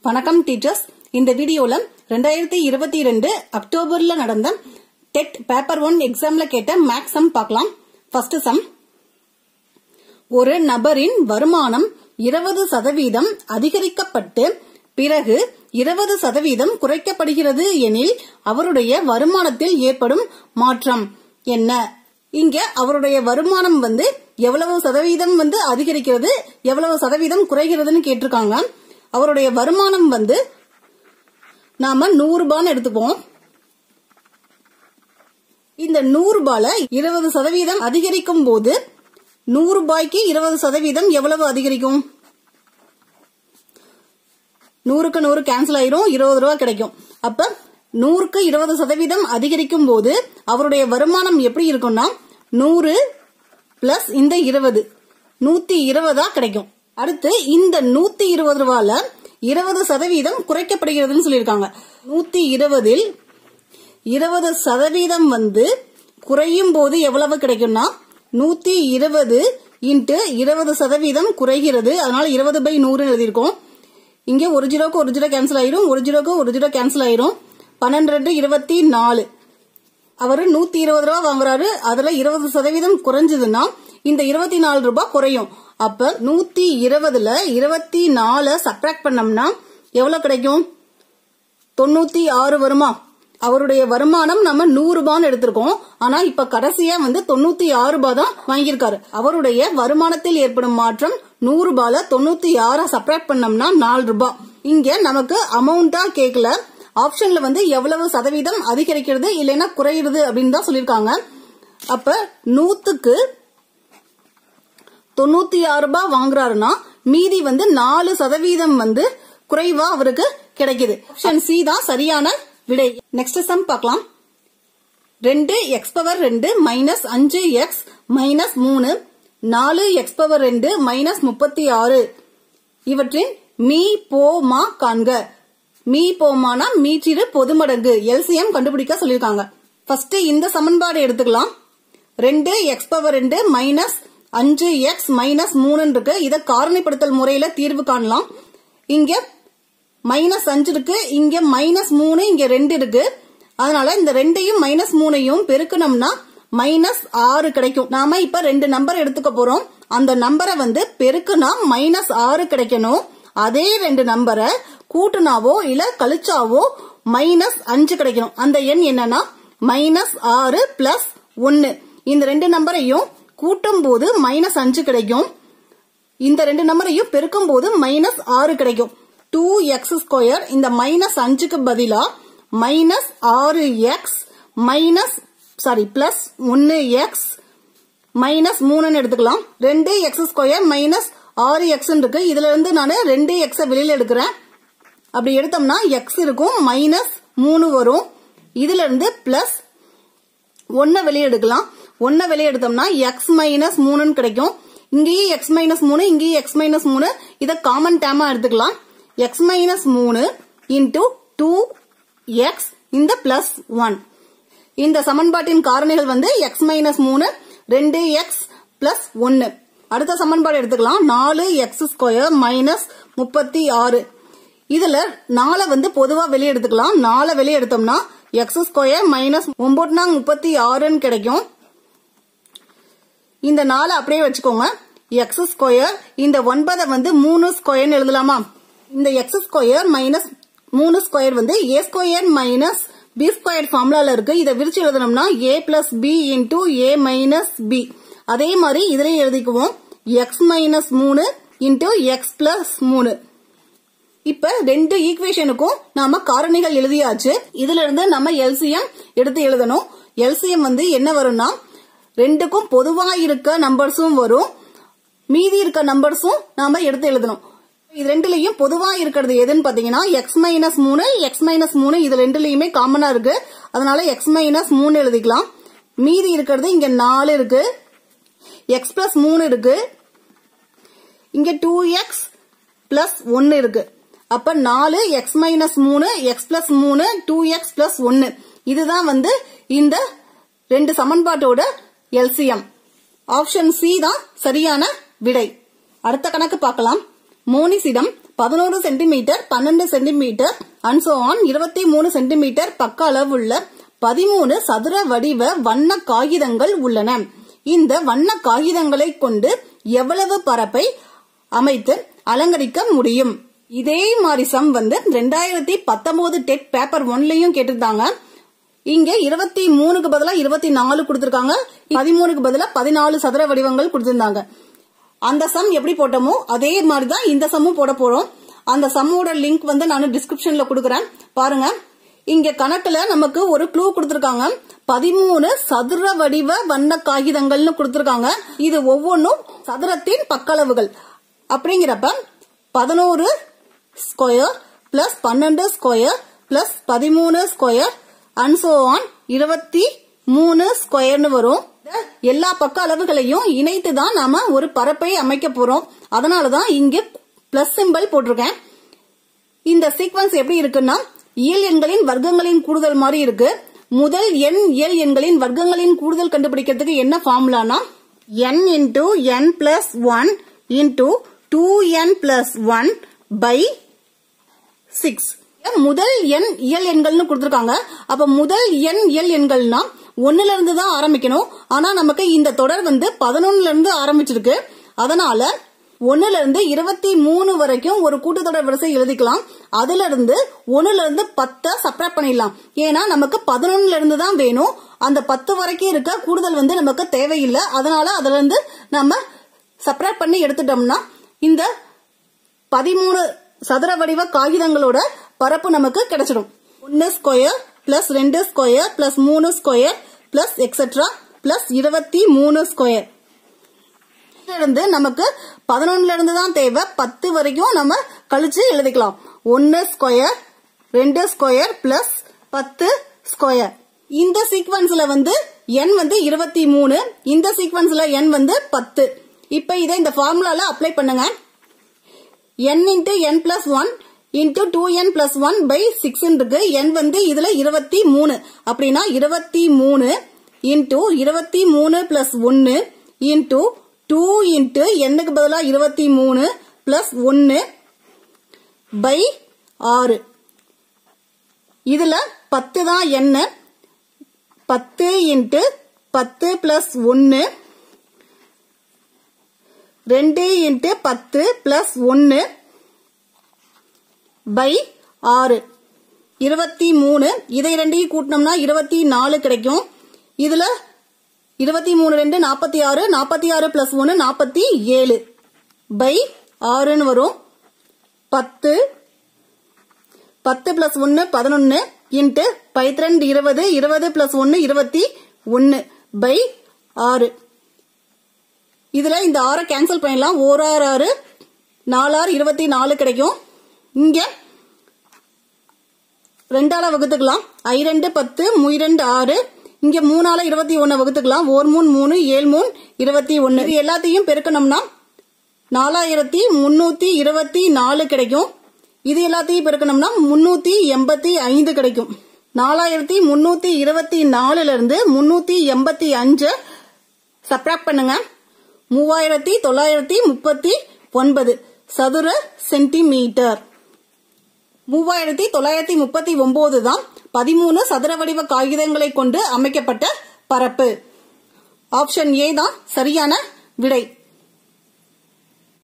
வணக்கம் டீச்சர்ஸ் இந்த வீடியோல ரெண்டாயிரத்தி இருபத்தி ரெண்டு அக்டோபர்ல நடந்த டெட் பேப்பர் ஒன் எக்ஸாம்ல கேட்ட மேக்ஸ் சம் பார்க்கலாம் ஃபர்ஸ்ட் சம் ஒரு நபரின் வருமானம் இருபது சதவீதம் அதிகரிக்கப்பட்டு பிறகு இருபது சதவீதம் குறைக்கப்படுகிறது எனில் அவருடைய வருமானத்தில் ஏற்படும் மாற்றம் என்ன இங்க அவருடைய வருமானம் வந்து எவ்வளவு சதவீதம் வந்து அதிகரிக்கிறது எவ்வளவு சதவீதம் குறைகிறதுன்னு கேட்டிருக்காங்க அவருடைய வருமானம் வந்து நாம நூறு ரூபான்னு எடுத்துப்போம் இந்த நூறு ரூபால இருபது சதவீதம் அதிகரிக்கும் போது நூறு ரூபாய்க்கு இருபது சதவீதம் எவ்வளவு அதிகரிக்கும் நூறுக்கு நூறு கேன்சல் ஆயிரும் இருபது ரூபா கிடைக்கும் அப்ப நூறுக்கு இருபது சதவீதம் அதிகரிக்கும் போது அவருடைய வருமானம் எப்படி இருக்கும்னா நூறு பிளஸ் இந்த இருபது நூத்தி இருபதா கிடைக்கும் அடுத்து இந்த நூத்தி இருபது ரூபால இருபது சதவீதம் குறைக்கப்படுகிறதுன்னு சொல்லியிருக்காங்க நூத்தி இருபதில் இருபது சதவீதம் வந்து குறையும் போது எவ்வளவு கிடைக்கும்னா நூத்தி இருபது இன்ட்டு இருபது சதவீதம் குறைகிறது அதனால இருபது பை நூறு எழுதியிருக்கோம் இங்க ஒரு ஜீரோக்கு ஒரு ஜீரோ கேன்சல் ஆயிரும் ஒரு ஜீரோக்கு ஒரு ஜீரோ கேன்சல் ஆயிரும் பன்னெண்டு ரெண்டு இருபத்தி நாலு அவரு நூத்தி இருபது ரூபா வாங்குறாரு அதுல இருபது சதவீதம் குறைஞ்சதுன்னா இந்த இருபத்தி நாலு ரூபாய் குறையும் அப்ப நூத்தி இருபதுல இருபத்தி நாலு சப்ராக்ட் பண்ணோம்னா எவ்வளவு கிடைக்கும் தொண்ணூத்தி ஆறு வருமா அவருடைய வருமானம் நம்ம நூறு ரூபான்னு எடுத்திருக்கோம் ஆனா இப்ப கடைசியா வந்து தொண்ணூத்தி ஆறு ரூபாய் தான் வாங்கியிருக்காரு அவருடைய வருமானத்தில் ஏற்படும் மாற்றம் நூறு ரூபால தொண்ணூத்தி ஆற சப்ராக்ட் பண்ணோம்னா நாலு ரூபாய் இங்க நமக்கு அமௌண்டா கேட்கல ஆப்ஷன்ல வந்து எவ்வளவு சதவீதம் அதிகரிக்கிறது இல்லைன்னா குறையிறது அப்படின்னு தான் சொல்லியிருக்காங்க அப்ப நூத்துக்கு தொண்ணூத்தி ஆறு ரூபாய் வாங்குறாருன்னா மீதி வந்து நாலு சதவீதம் வந்து குறைவா அவருக்கு கிடைக்குது ஆப்ஷன் சி தான் சரியான விடை நெக்ஸ்ட் சம் பார்க்கலாம் ரெண்டு எக்ஸ் பவர் ரெண்டு மைனஸ் அஞ்சு எக்ஸ் மைனஸ் மூணு நாலு எக்ஸ் பவர் ரெண்டு மைனஸ் முப்பத்தி ஆறு இவற்றின் மீ போமா காண்க மீ போமானா மீச்சிறு பொதுமடங்கு எல்சிஎம் கண்டுபிடிக்க சொல்லியிருக்காங்க ஃபர்ஸ்ட் இந்த சமன்பாடு எடுத்துக்கலாம் ரெண்டு எக்ஸ் பவர் ரெண்டு மைனஸ் அஞ்சு எக்ஸ் மைனஸ் மூணு இருக்கு இதை காரணிப்படுத்தல் முறையில தீர்வு காணலாம் இங்க மைனஸ் அஞ்சு இருக்கு இங்க மைனஸ் மூணு இங்க ரெண்டு இருக்கு அதனால இந்த ரெண்டையும் மைனஸ் மூணையும் பெருக்கணும்னா மைனஸ் ஆறு கிடைக்கும் நாம இப்ப ரெண்டு நம்பர் எடுத்துக்க போறோம் அந்த நம்பரை வந்து பெருக்குனா மைனஸ் ஆறு கிடைக்கணும் அதே ரெண்டு நம்பரை கூட்டுனாவோ இல்ல கழிச்சாவோ மைனஸ் அஞ்சு கிடைக்கணும் அந்த எண் என்னன்னா மைனஸ் ஆறு பிளஸ் ஒன்னு இந்த ரெண்டு நம்பரையும் கூட்டும் போது மைனஸ் அஞ்சு கிடைக்கும் இந்த ரெண்டு நம்பரையும் பெருக்கும் போது மைனஸ் ஆறு கிடைக்கும் டூ எக்ஸ் ஸ்கொயர் இந்த மைனஸ் அஞ்சுக்கு பதிலா மைனஸ் ஆறு எக்ஸ் மைனஸ் சாரி பிளஸ் ஒன்னு எக்ஸ் மைனஸ் மூணுன்னு எடுத்துக்கலாம் ரெண்டு எக்ஸ் ஸ்கொயர் மைனஸ் ஆறு எக்ஸ் இருக்கு இதுல இருந்து நான் ரெண்டு எக்ஸ வெளியில எடுக்கிறேன் அப்படி எடுத்தோம்னா எக்ஸ் இருக்கும் மைனஸ் மூணு வரும் இதுல இருந்து பிளஸ் ஒன்ன வெளியே எடுக்கலாம் ஒன்ன வெளியே எடுத்தோம்னா எக்ஸ் மைனஸ் மூணுன்னு கிடைக்கும் இங்கேயும் எக்ஸ் மைனஸ் மூணு இங்கேயும் எக்ஸ் மைனஸ் மூணு இதை காமன் டேமா எடுத்துக்கலாம் எக்ஸ் மைனஸ் மூணு இன்டூ டூ எக்ஸ் இந்த பிளஸ் ஒன் இந்த சமன்பாட்டின் காரணிகள் வந்து எக்ஸ் மைனஸ் மூணு ரெண்டு எக்ஸ் பிளஸ் ஒன்னு அடுத்த சமன்பாடு எடுத்துக்கலாம் நாலு எக்ஸ் ஸ்கொயர் மைனஸ் முப்பத்தி ஆறு இதுல நாலை வந்து பொதுவா வெளியே எடுத்துக்கலாம் நாலை வெளியே எடுத்தோம்னா எக்ஸ் ஸ்கொயர் மைனஸ் ஒன்பதுனா முப்பத்தி ஆறுன்னு கிடைக்கும் இந்த நாலு அப்படியே வச்சுக்கோங்க எக்ஸ் ஸ்கொயர் இந்த ஒன்பதை வந்து மூணு ஸ்கொயர்னு எழுதலாமா இந்த எக்ஸ் ஸ்கொயர் மைனஸ் மூணு ஸ்கொயர் வந்து A square minus B square ஃபார்முலால இருக்கு இதை விரிச்சு எழுதணும்னா A plus B into A minus B அதே மாதிரி இதுலயும் எழுதிக்குவோம் எக்ஸ் மைனஸ் மூணு இன்டூ எக்ஸ் பிளஸ் மூணு இப்ப ரெண்டு ஈக்குவேஷனுக்கும் நாம காரணிகள் எழுதியாச்சு இதுல இருந்து நம்ம எல்சிஎம் எடுத்து எழுதணும் எல்சிஎம் வந்து என்ன வரும்னா ரெண்டுக்கும் பொதுவா இருக்க நம்பர்ஸும் வரும் மீதி இருக்க நம்பர்ஸும் நாம எடுத்து எழுதணும் இது ரெண்டுலயும் பொதுவா இருக்கிறது எதுன்னு பாத்தீங்கன்னா எக்ஸ் மைனஸ் மூணு எக்ஸ் மைனஸ் மூணு இது ரெண்டுலயுமே காமனா இருக்கு அதனால எக்ஸ் மைனஸ் மூணு எழுதிக்கலாம் மீதி இருக்கிறது இங்க நாலு இருக்கு எக்ஸ் பிளஸ் மூணு இருக்கு இங்க டூ எக்ஸ் பிளஸ் ஒன்னு இருக்கு அப்ப நாலு எக்ஸ் மைனஸ் மூணு எக்ஸ் பிளஸ் மூணு டூ எக்ஸ் பிளஸ் ஒன்னு இதுதான் வந்து இந்த ரெண்டு சமன்பாட்டோட எல்சிஎம் ஆப்ஷன் சி தான் சரியான விடை அடுத்த கணக்கு பார்க்கலாம் மோனிஸிடம் பதினோரு சென்டிமீட்டர் பன்னெண்டு சென்டிமீட்டர் அண்ட் சோ ஆன் இருபத்தி மூணு சென்டிமீட்டர் பக்க அளவுள்ள பதிமூணு சதுர வடிவ வண்ண காகிதங்கள் உள்ளன இந்த வண்ண காகிதங்களை கொண்டு எவ்வளவு பரப்பை அமைத்து அலங்கரிக்க முடியும் இதே மாதிரி சம் வந்து ரெண்டாயிரத்தி பத்தொன்பது டெட் பேப்பர் ஒன்லயும் கேட்டிருந்தாங்க இங்க இருபத்தி மூணுக்கு பதிலா இருபத்தி நாலு கொடுத்திருக்காங்க பதிமூணுக்கு பதிலா பதினாலு சதுர வடிவங்கள் கொடுத்திருந்தாங்க அந்த சம் எப்படி போட்டோமோ அதே மாதிரி தான் இந்த சம்மும் போட போறோம் அந்த சம்மோட லிங்க் வந்து நான் டிஸ்கிரிப்ஷன்ல கொடுக்குறேன் பாருங்க இங்க கணக்குல நமக்கு ஒரு க்ளூ கொடுத்திருக்காங்க பதிமூணு சதுர வடிவ வண்ண காகிதங்கள்னு கொடுத்திருக்காங்க இது ஒவ்வொன்றும் சதுரத்தின் பக்களவுகள் அப்படிங்கிறப்ப பதினோரு ஸ்கொயர் பிளஸ் பன்னெண்டு ஸ்கொயர் பிளஸ் பதிமூணு ஸ்கொயர் அண்ட் சோ ஆன் இருபத்தி மூணு ஸ்கொயர்னு வரும் எல்லா பக்க அளவுகளையும் இணைத்து தான் நாம ஒரு பரப்பை அமைக்க போறோம் அதனாலதான் இங்க பிளஸ் சிம்பிள் போட்டிருக்கேன் இந்த சீக்வன்ஸ் எப்படி இருக்குன்னா இயல் எண்களின் வர்க்கங்களின் கூடுதல் மாதிரி இருக்கு முதல் எண் இயல் எண்களின் வர்க்கங்களின் கூடுதல் கண்டுபிடிக்கிறதுக்கு என்ன ஃபார்முலானா n into N plus one into two N plus one by six முதல் எண் இயல் எண்கள்னு கொடுத்திருக்காங்க அப்ப முதல் எண் இயல் எண்கள்னா ஒன்னுல இருந்து தான் ஆரம்பிக்கணும் ஆனா நமக்கு இந்த தொடர் வந்து பதினொன்னுல இருந்து ஆரம்பிச்சிருக்கு அதனால ஒன்னுல இருந்து இருபத்தி மூணு வரைக்கும் ஒரு கூட்டுத்தொடர் வரிசை எழுதிக்கலாம் அதுல இருந்து ஒன்னுல இருந்து பத்தை சப்ராக்ட் பண்ணிடலாம் ஏன்னா நமக்கு பதினொன்னுல இருந்து தான் வேணும் அந்த பத்து வரைக்கும் இருக்க கூடுதல் வந்து நமக்கு தேவையில்லை அதனால அதுல இருந்து நம்ம சப்ராக்ட் பண்ணி எடுத்துட்டோம்னா இந்த பதிமூணு சதுர வடிவ காகிதங்களோட பரப்பு நமக்கு கிடைச்சிடும் ஒன்னு ஸ்கொயர் பிளஸ் ரெண்டு ஸ்கொயர் பிளஸ் மூணு ஸ்கொயர் பிளஸ் எக்ஸெட்ரா பிளஸ் இருபத்தி மூணு ஸ்கொயர் இருந்து நமக்கு பதினொன்னுல இருந்து தான் தேவை பத்து வரைக்கும் நம்ம கழிச்சு எழுதிக்கலாம் ஒன்னு ஸ்கொயர் ரெண்டு ஸ்கொயர் பிளஸ் பத்து ஸ்கொயர் இந்த சீக்வன்ஸ்ல வந்து n வந்து இருபத்தி மூணு இந்த சீக்வன்ஸ்ல n வந்து பத்து இப்ப இதை இந்த ஃபார்முலால அப்ளை பண்ணுங்க n into N plus one into two N plus one by six இருக்கு n வந்து இதுல இருபத்தி மூணு அப்படின்னா இருபத்தி மூணு இன்டூ இருபத்தி மூணு பிளஸ் ஒன்னு இன்டூ டூ இன்ட்டு எண்ணுக்கு பதிலா இருபத்தி மூணு பிளஸ் ஒன்னு பை ஆறு இதுல பத்து தான் என்ன பத்து இன்ட்டு பத்து பிளஸ் ஒன்னு ரெண்டு இன்ட்டு பத்து பிளஸ் ஒன்னு பை ஆறு இருபத்தி மூணு இதை ரெண்டையும் கூட்டினோம்னா இருபத்தி நாலு கிடைக்கும் இதுல இருபத்தி மூணு ரெண்டு நாற்பத்தி ஆறு நாற்பத்தி ஆறு பிளஸ் ஒன்று நாற்பத்தி ஏழு பை ஆறுன்னு வரும் பத்து பத்து பிளஸ் ஒன்று பதினொன்று இன்ட்டு பைத்திரண்டு இருபது இருபது பிளஸ் ஒன்று இருபத்தி ஒன்று பை ஆறு இதுல இந்த ஆறை கேன்சல் பண்ணிடலாம் ஓர் ஆறு ஆறு நாலாறு இருபத்தி நாலு கிடைக்கும் இங்க ரெண்டால வகுத்துக்கலாம் ஐ ரெண்டு பத்து முய் ரெண்டு ஆறு இங்க மூணால இருபத்தி ஒன்னு வகுத்துக்கலாம் ஓர் மூணு மூணு ஏழு மூணு இருபத்தி ஒன்னு இது எல்லாத்தையும் பெருக்கணும்னா நாலாயிரத்தி முன்னூத்தி இருபத்தி நாலு கிடைக்கும் இது எல்லாத்தையும் பெருக்கணும்னா முன்னூத்தி எண்பத்தி ஐந்து கிடைக்கும் நாலாயிரத்தி முன்னூத்தி இருபத்தி நாலுல இருந்து முன்னூத்தி எண்பத்தி அஞ்சு சப்ராக்ட் பண்ணுங்க மூவாயிரத்தி தொள்ளாயிரத்தி முப்பத்தி ஒன்பது சதுர சென்டிமீட்டர் மூவாயிரத்தி தொள்ளாயிரத்தி முப்பத்தி ஒன்பது தான் பதிமூணு சதுர வடிவ காகிதங்களை கொண்டு அமைக்கப்பட்ட பரப்பு ஆப்ஷன் ஏ தான் சரியான விடை